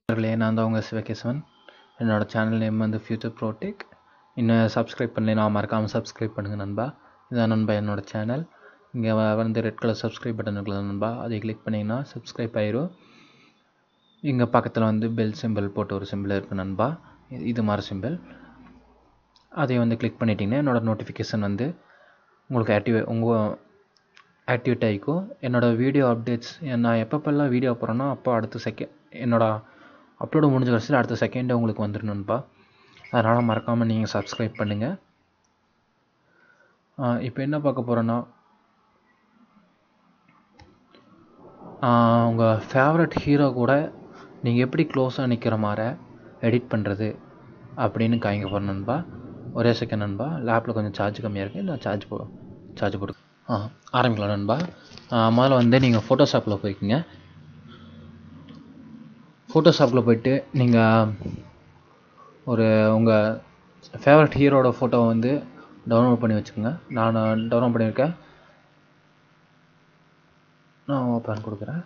நண்பர்களே நான் தான் உங்கள் சிவகேசவன் என்னோட சேனல் நேம் வந்து ஃபியூச்சர் ப்ரோடெக் இன்னும் சப்ஸ்கிரைப் பண்ணலைன்னா மறக்காமல் சப்ஸ்கிரைப் பண்ணுங்கள் நண்பா இதான் நண்பா என்னோட சேனல் இங்கே வந்து ரெட் கலர் சப்ஸ்கிரைப் பட்டன் இருக்குல்ல நண்பா அதை கிளிக் பண்ணிங்கன்னா சப்ஸ்கிரைப் ஆயிரும் இங்கே பக்கத்தில் வந்து பெல் சிம்பிள் போட்டு ஒரு சிம்பிள் இருக்குது நண்பா இது- இது மாதிரி சிம்பிள் அதை வந்து கிளிக் பண்ணிட்டீங்கன்னா என்னோட நோட்டிஃபிகேஷன் வந்து உங்களுக்கு ஆக்டிவே உங்கள் ஆக்டிவேட் ஆகிக்கும் என்னோடய வீடியோ அப்டேட்ஸ் நான் எப்பப்பெல்லாம் வீடியோ போடுறேனோ அப்போ அடுத்த செகண்ட் என்னோட அப்லோடு முடிஞ்ச கடைசியில் அடுத்த செகண்டே உங்களுக்கு வந்துடணும்பா அதனால் மறக்காமல் நீங்கள் சப்ஸ்கிரைப் பண்ணுங்கள் இப்போ என்ன பார்க்க போகிறோன்னா உங்கள் ஃபேவரட் ஹீரோ கூட நீங்கள் எப்படி க்ளோஸாக நிற்கிற மாதிரி எடிட் பண்ணுறது அப்படின்னு காய்ங்க போகிறேன் நண்பா ஒரே செகண்ட் நண்பா லேப்பில் கொஞ்சம் சார்ஜ் கம்மியாக இருக்குது நான் சார்ஜ் போ சார்ஜ் போட்டு ஆ ஆரம்பிக்கலாம் நண்பா ஆ, முதல்ல வந்து நீங்கள் ஃபோட்டோஷாப்பில் போய்க்குங்க ஃபோட்டோஷாப்பில் போயிட்டு நீங்கள் ஒரு உங்கள் ஃபேவரட் ஹீரோட ஃபோட்டோவை வந்து டவுன்லோட் பண்ணி வச்சுக்கோங்க நான் டவுன்லோட் பண்ணியிருக்கேன் நான் ஓப்பன் கொடுக்குறேன்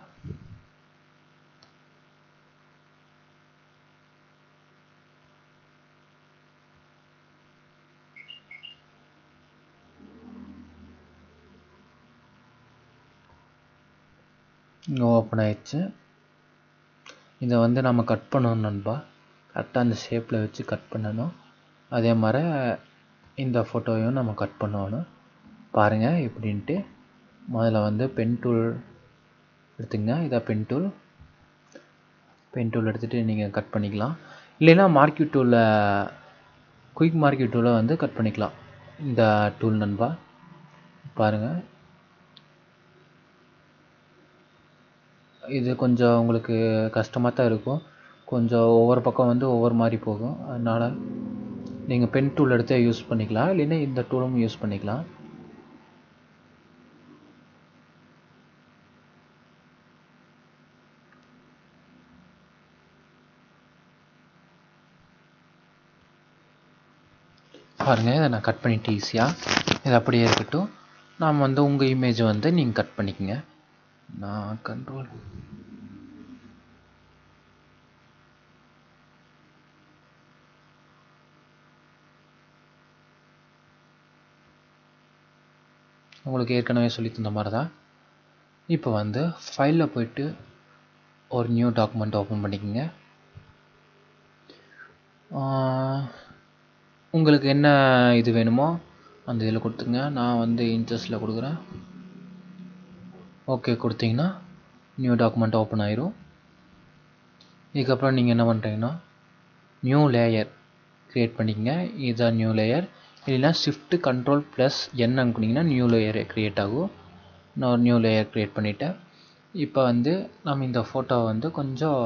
இங்கே ஓப்பன் ஆயிடுச்சு இதை வந்து நம்ம கட் பண்ணணும் நண்பா கரெக்டாக அந்த ஷேப்பில் வச்சு கட் பண்ணணும் அதே மாதிரி இந்த ஃபோட்டோவையும் நம்ம கட் பண்ணணும் பாருங்கள் எப்படின்ட்டு முதல்ல வந்து பென் டூல் எடுத்துங்க இதை பென் டூல் பென் டூல் எடுத்துகிட்டு நீங்கள் கட் பண்ணிக்கலாம் இல்லைன்னா மார்க்கெட் டூலில் குயிக் மார்க்கெட் டூலை வந்து கட் பண்ணிக்கலாம் இந்த டூல் நண்பா பாருங்கள் இது கொஞ்சம் உங்களுக்கு கஷ்டமாக தான் இருக்கும் கொஞ்சம் ஒவ்வொரு பக்கம் வந்து ஒவ்வொரு மாதிரி போகும் அதனால் நீங்கள் பென் டூல் எடுத்து யூஸ் பண்ணிக்கலாம் இல்லைன்னா இந்த டூலும் யூஸ் பண்ணிக்கலாம் பாருங்கள் இதை நான் கட் பண்ணிட்டு ஈஸியாக இது அப்படியே இருக்கட்டும் நாம் வந்து உங்கள் இமேஜை வந்து நீங்கள் கட் பண்ணிக்கங்க நான் கண்ட்ரோல் உங்களுக்கு ஏற்கனவே சொல்லி தந்த மாதிரி தான் இப்போ வந்து ஃபைலில் போயிட்டு ஒரு நியூ டாக்குமெண்ட் ஓப்பன் பண்ணிக்கோங்க ஆஹ், உங்களுக்கு என்ன இது வேணுமோ அந்த இதில் கொடுத்துங்க நான் வந்து இன்ச்சஸில் கொடுக்குறேன் ஓகே கொடுத்தீங்கன்னா நியூ டாக்குமெண்ட் ஓப்பன் ஆயிரும் இதுக்கப்புறம் நீங்கள் என்ன பண்ணுறீங்கன்னா நியூ லேயர் க்ரியேட் பண்ணிக்கங்க இதுதான் நியூ லேயர் இல்லைன்னா ஷிஃப்ட்டு கண்ட்ரோல் ப்ளஸ் என்ன அனுப்புனீங்கன்னா நியூ லேயர் க்ரியேட் ஆகும் நான் ஒரு நியூ லேயர் க்ரியேட் பண்ணிட்டேன் இப்போ வந்து நம்ம இந்த ஃபோட்டோவை வந்து கொஞ்சம்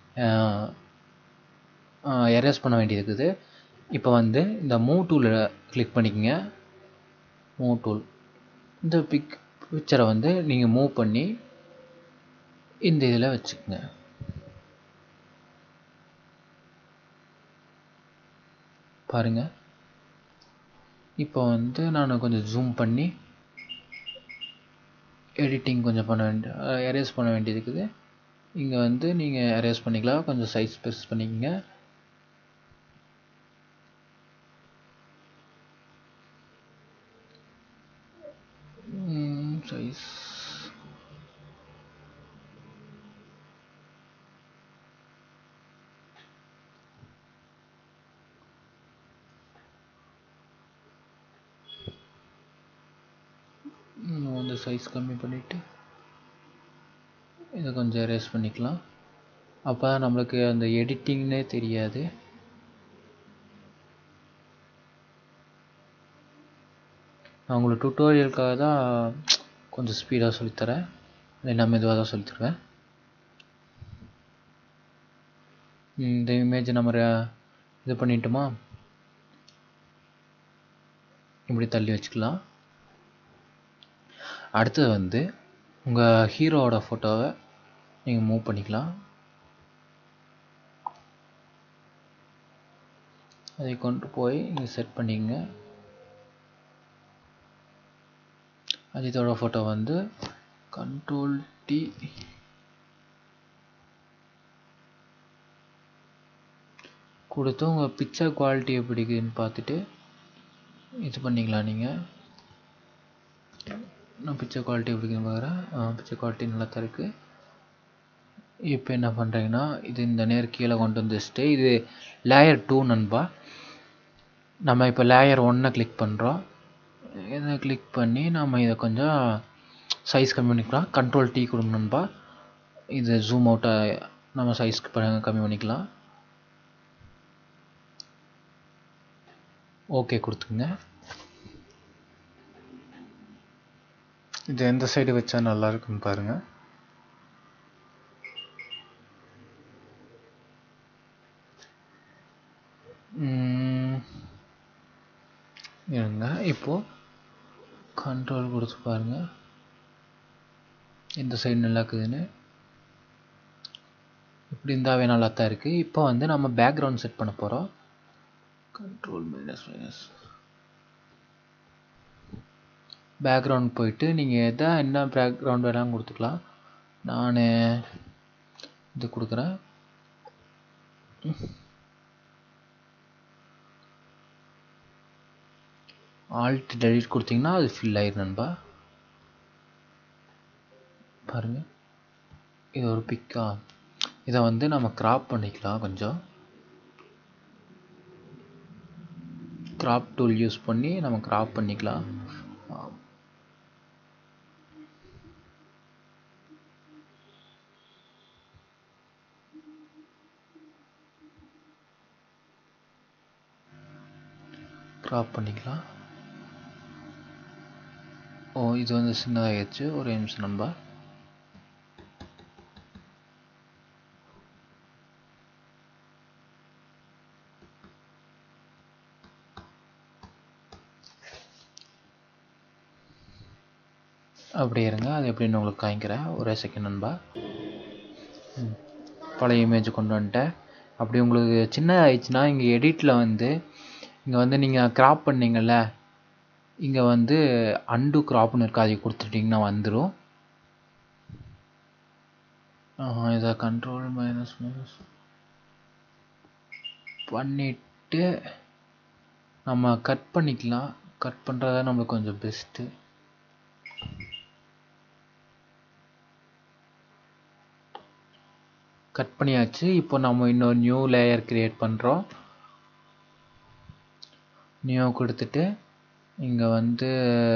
எரேஸ் பண்ண வேண்டியது இருக்குது இப்போ வந்து இந்த மூவ் டூலை கிளிக் பண்ணிக்கங்க மூவ் டூல் இந்த பிக் பிக்சரை வந்து நீங்கள் மூவ் பண்ணி இந்த இதில் வச்சுக்கோங்க பாருங்க இப்போ வந்து நான் கொஞ்சம் ஜூம் பண்ணி எடிட்டிங் கொஞ்சம் பண்ண வேண்டிய எரேஸ் பண்ண வேண்டியது இருக்குது இங்கே வந்து நீங்கள் எரேஸ் பண்ணிக்கலாம் கொஞ்சம் சைஸ் பெருசு பண்ணிக்கங்க சைஸ் இன்னும் வந்து சைஸ் கம்மி பண்ணிவிட்டு இதை கொஞ்சம் எரேஸ் பண்ணிக்கலாம் அப்போ தான் நம்மளுக்கு அந்த எடிட்டிங்னே தெரியாது நான் உங்களுக்கு டுட்டோரியலுக்காக தான் கொஞ்சம் ஸ்பீடாக சொல்லித்தரேன் இல்லைன்னா மெதுவாக தான் சொல்லித்தருவேன் இந்த இமேஜ் நம்ம ர- இது பண்ணிட்டுமா இப்படி தள்ளி வச்சுக்கலாம் அடுத்தது வந்து உங்கள் ஹீரோவோட ஃபோட்டோவை நீங்கள் மூவ் பண்ணிக்கலாம் அதை கொண்டு போய் இங்கே செட் பண்ணிக்கங்க அஜித்தோட ஃபோட்டோ வந்து கண்ட்ரோல் டி கொடுத்து உங்கள் பிக்சர் குவாலிட்டி எப்படி இருக்குதுன்னு பார்த்துட்டு இது பண்ணிக்கலாம் நீங்கள் நான் பிக்சர் குவாலிட்டி எப்படி இருக்குன்னு பார்க்குறேன் பிக்சர் குவாலிட்டி நல்லா தான் இருக்குது இப்போ என்ன பண்ணுறீங்கன்னா இது இந்த நேர் கீழே கொண்டு வந்து வச்சுட்டு இது லேயர் டூ நண்பா நம்ம இப்போ லேயர் ஒன்னை கிளிக் பண்ணுறோம் இதை கிளிக் பண்ணி நம்ம இதை கொஞ்சம் சைஸ் கம்மி பண்ணிக்கலாம் கண்ட்ரோல் டீ கொடுங்க நண்பா இது ஜூம் அவுட்டை நம்ம சைஸ்க்கு கம்மி பண்ணிக்கலாம் ஓகே கொடுத்துங்க இது எந்த சைடு வச்சா நல்லா இருக்குன்னு பாருங்கள் இருங்க இப்போது கண்ட்ரோல் கொடுத்து பாருங்கள் எந்த சைடு நல்லா இருக்குதுன்னு இப்படி இருந்தாவே நல்லா தான் இருக்குது இப்போ வந்து நம்ம பேக்ரவுண்ட் செட் பண்ண போகிறோம் கண்ட்ரோல் மைனஸ் மைனஸ் பேக்ரவுண்ட் போயிட்டு நீங்கள் எதா என்ன பேக்ரவுண்ட் வேணாலும் கொடுத்துக்கலாம் நான் இது கொடுக்குறேன் ஆல்ட் டெலிட் கொடுத்தீங்கன்னா அது ஃபில் ஆயிரும் நண்பா பாருங்க இது ஒரு பிக்கா இதை வந்து நம்ம கிராப் பண்ணிக்கலாம் கொஞ்சம் கிராப் டூல் யூஸ் பண்ணி நம்ம கிராப் பண்ணிக்கலாம் கிராப் பண்ணிக்கலாம் ஓ இது வந்து சின்னதாகிடுச்சு ஒரு நிமிஷம் நண்பா அப்படி இருங்க அது எப்படின்னு உங்களுக்கு காமிக்கிறேன் ஒரே செகண்ட் நண்பா பழைய இமேஜ் கொண்டு வந்துட்டேன் அப்படி உங்களுக்கு சின்னதாகிடுச்சுன்னா இங்கே எடிட்டில் வந்து இங்கே வந்து நீங்கள் கிராப் பண்ணீங்கள்ல இங்கே வந்து அண்டு கிராப்னு இருக்கு அதை கொடுத்துட்டிங்கன்னா வந்துடும் இதை கண்ட்ரோல் மைனஸ் மைனஸ் பண்ணிவிட்டு நம்ம கட் பண்ணிக்கலாம் கட் பண்ணுறதா நம்மளுக்கு கொஞ்சம் பெஸ்ட்டு கட் பண்ணியாச்சு இப்போ நம்ம இன்னொரு நியூ லேயர் க்ரியேட் பண்ணுறோம் நியூ கொடுத்துட்டு இங்கே வந்து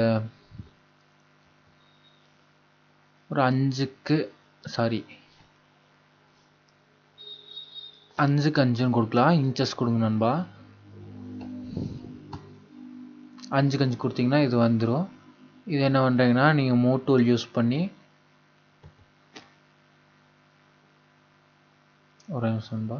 ஒரு அஞ்சுக்கு சாரி அஞ்சுக்கு அஞ்சுன்னு கொடுக்கலாம் இன்ச்சஸ் கொடுங்க நண்பா அஞ்சுக்கு அஞ்சு கொடுத்தீங்கன்னா இது வந்துடும் இது என்ன பண்ணுறீங்கன்னா நீங்கள் மூ டூல் யூஸ் பண்ணி ஒரு நிமிஷம்பா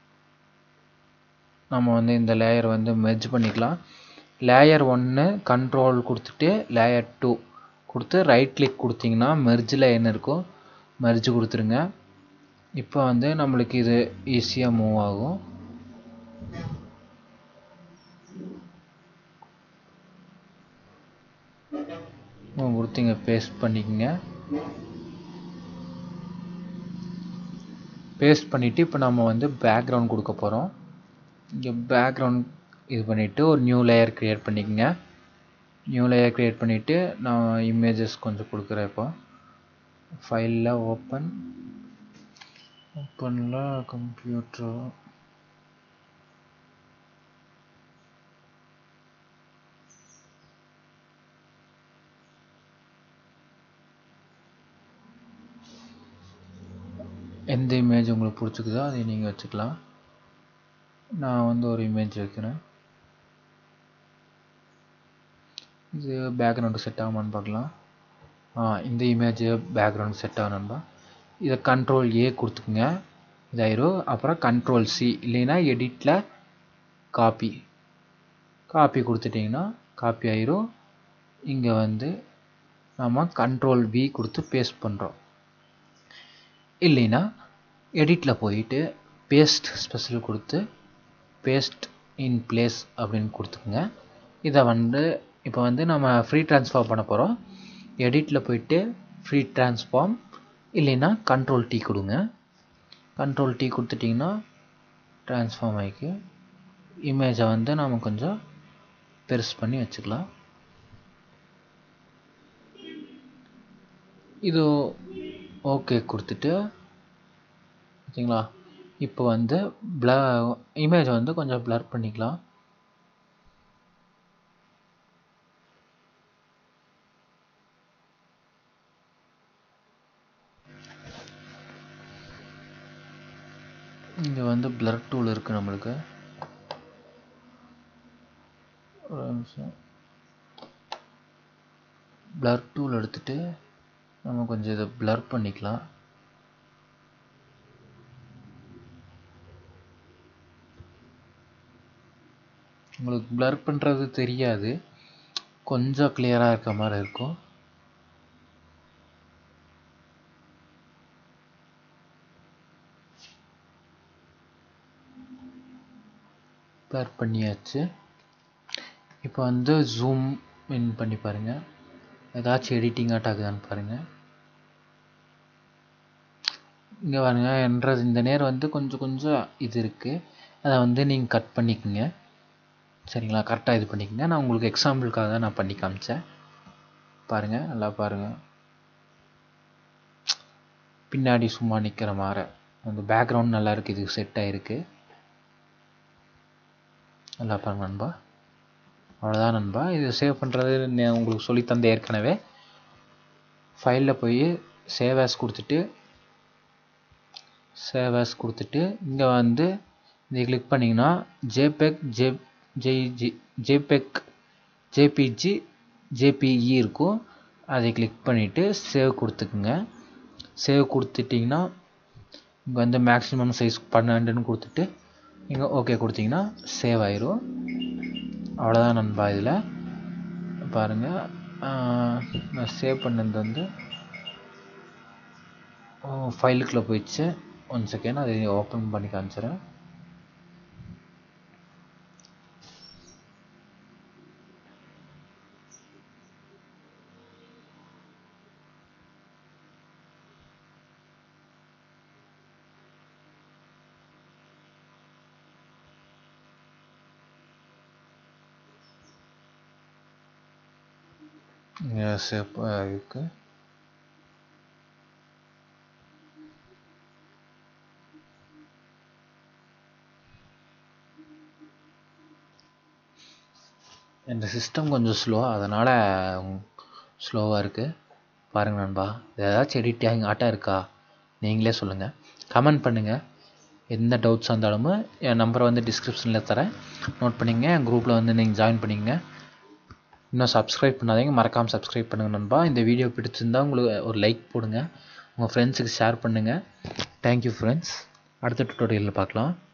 நம்ம வந்து இந்த லேயர் வந்து மெர்ஜ் பண்ணிக்கலாம் லேயர் ஒன்று கண்ட்ரோல் கொடுத்துட்டு லேயர் டூ கொடுத்து ரைட் கிளிக் கொடுத்தீங்கன்னா மெர்ஜில் என்ன இருக்கோ மெர்ஜ் கொடுத்துருங்க இப்போ வந்து நம்மளுக்கு இது ஈஸியாக மூவ் ஆகும் கொடுத்தீங்க பேஸ்ட் பண்ணிக்கங்க பேஸ்ட் பண்ணிவிட்டு இப்போ நம்ம வந்து பேக்ரவுண்ட் கொடுக்க போகிறோம் இங்கே பேக்ரவுண்ட் இது பண்ணிவிட்டு ஒரு நியூ லேயர் க்ரியேட் பண்ணிக்கோங்க நியூ லேயர் க்ரியேட் பண்ணிவிட்டு நான் இமேஜஸ் கொஞ்சம் கொடுக்குறேன் இப்போ ஃபைலில் ஓப்பன் ஓப்பனில் கம்ப்யூட்டர் எந்த இமேஜ் உங்களுக்கு பிடிச்சிக்குதோ அதை நீங்கள் வச்சுக்கலாம் நான் வந்து ஒரு இமேஜ் வைக்கிறேன் இது பேக்ரவுண்டு செட் ஆகுமான்னு பார்க்கலாம் ஆ இந்த இமேஜ் பேக்ரவுண்ட் செட் ஆகணும்பா இதை கண்ட்ரோல் ஏ கொடுத்துக்குங்க இதாயிரும் அப்புறம் கண்ட்ரோல் சி இல்லைன்னா எடிட்டில் காப்பி காப்பி கொடுத்துட்டிங்கன்னா காப்பி ஆயிரும் இங்கே வந்து நம்ம கண்ட்ரோல் வி கொடுத்து பேஸ்ட் பண்ணுறோம் இல்லைன்னா எடிட்டில் போயிட்டு பேஸ்ட் ஸ்பெஷல் கொடுத்து பேஸ்ட் இன் பிளேஸ் அப்படின்னு கொடுத்துக்குங்க இதை வந்து இப்போ வந்து நம்ம ஃப்ரீ ட்ரான்ஸ்ஃபார்ம் பண்ண போகிறோம் எடிட்டில் போயிட்டு ஃப்ரீ ட்ரான்ஸ்ஃபார்ம் இல்லைன்னா கண்ட்ரோல் டீ கொடுங்க கண்ட்ரோல் டீ கொடுத்துட்டிங்கன்னா ட்ரான்ஸ்ஃபார்ம் ஆகிக்கு இமேஜை வந்து நாம் கொஞ்சம் பெருசு பண்ணி வச்சுக்கலாம் இது ஓகே கொடுத்துட்டு ஓகேங்களா இப்போ வந்து ப்ள இமேஜை வந்து கொஞ்சம் ப்ளர் பண்ணிக்கலாம் இங்கே வந்து பிளர் டூல் இருக்குது நம்மளுக்கு ஒரு நிமிஷம் பிளர் டூல் எடுத்துட்டு நம்ம கொஞ்சம் இதை பிளர் பண்ணிக்கலாம் உங்களுக்கு பிளர் பண்ணுறது தெரியாது கொஞ்சம் கிளியராக இருக்க மாதிரி இருக்கும் பிளர் பண்ணியாச்சு இப்போ வந்து ஜூம் இன் பண்ணி பாருங்கள் ஏதாச்சும் எடிட்டிங் ஆட் ஆகுதான்னு பாருங்கள் இங்கே பாருங்க என்றது இந்த நேரம் வந்து கொஞ்சம் கொஞ்சம் இது இருக்குது அதை வந்து நீங்கள் கட் பண்ணிக்கோங்க சரிங்களா கரெக்டாக இது பண்ணிக்கோங்க நான் உங்களுக்கு எக்ஸாம்பிளுக்காக தான் நான் பண்ணி காமிச்சேன் பாருங்கள் நல்லா பாருங்கள் பின்னாடி சும்மா நிற்கிற மாதிரி அந்த பேக்ரவுண்ட் நல்லா இருக்குது இது செட் ஆகிருக்கு நல்லா பாருங்க நண்பா அவ்வளோதான் நண்பா இது சேவ் பண்ணுறது நான் உங்களுக்கு சொல்லி தந்த ஏற்கனவே ஃபைலில் போய் சேவ் ஆஸ் கொடுத்துட்டு சேவ் ஆஸ் கொடுத்துட்டு இங்கே வந்து இதை கிளிக் பண்ணிங்கன்னா ஜேபெக் ஜே ஜெய்ஜி ஜேபெக் ஜேபிஜி ஜேபிஇ இருக்கும் அதை கிளிக் பண்ணிவிட்டு சேவ் கொடுத்துக்குங்க சேவ் கொடுத்துட்டிங்கன்னா இங்கே வந்து மேக்ஸிமம் சைஸ் பன்னெண்டுன்னு கொடுத்துட்டு இங்கே ஓகே கொடுத்தீங்கன்னா சேவ் ஆயிரும் அவ்வளோதான் நண்பா இதில் பாருங்கள் நான் சேவ் பண்ணது வந்து ஃபைலுக்குள்ளே போயிடுச்சு ஒன் செகண்ட் அதை ஓப்பன் பண்ணி காமிச்சிடுறேன் இங்கே சேவ் இருக்கு இந்த சிஸ்டம் கொஞ்சம் ஸ்லோ அதனால் ஸ்லோவாக இருக்குது பாருங்கள் நண்பா ஏதாச்சும் எடிட்டிங் ஆட்டாக இருக்கா நீங்களே சொல்லுங்கள் கமெண்ட் பண்ணுங்கள் எந்த டவுட்ஸாக இருந்தாலும் என் நம்பரை வந்து டிஸ்கிரிப்ஷனில் தரேன் நோட் பண்ணிங்க என் குரூப்பில் வந்து நீங்கள் ஜாயின் பண்ணிக்கங்க இன்னும் சப்ஸ்கிரைப் பண்ணாதீங்க மறக்காமல் சப்ஸ்கிரைப் பண்ணுங்கள் நண்பா இந்த வீடியோ பிடிச்சிருந்தா உங்களுக்கு ஒரு லைக் போடுங்க உங்கள் ஃப்ரெண்ட்ஸுக்கு ஷேர் பண்ணுங்கள் தேங்க்யூ ஃப்ரெண்ட்ஸ் அடுத்த டுட்டோரியலில் பார்க்கலாம்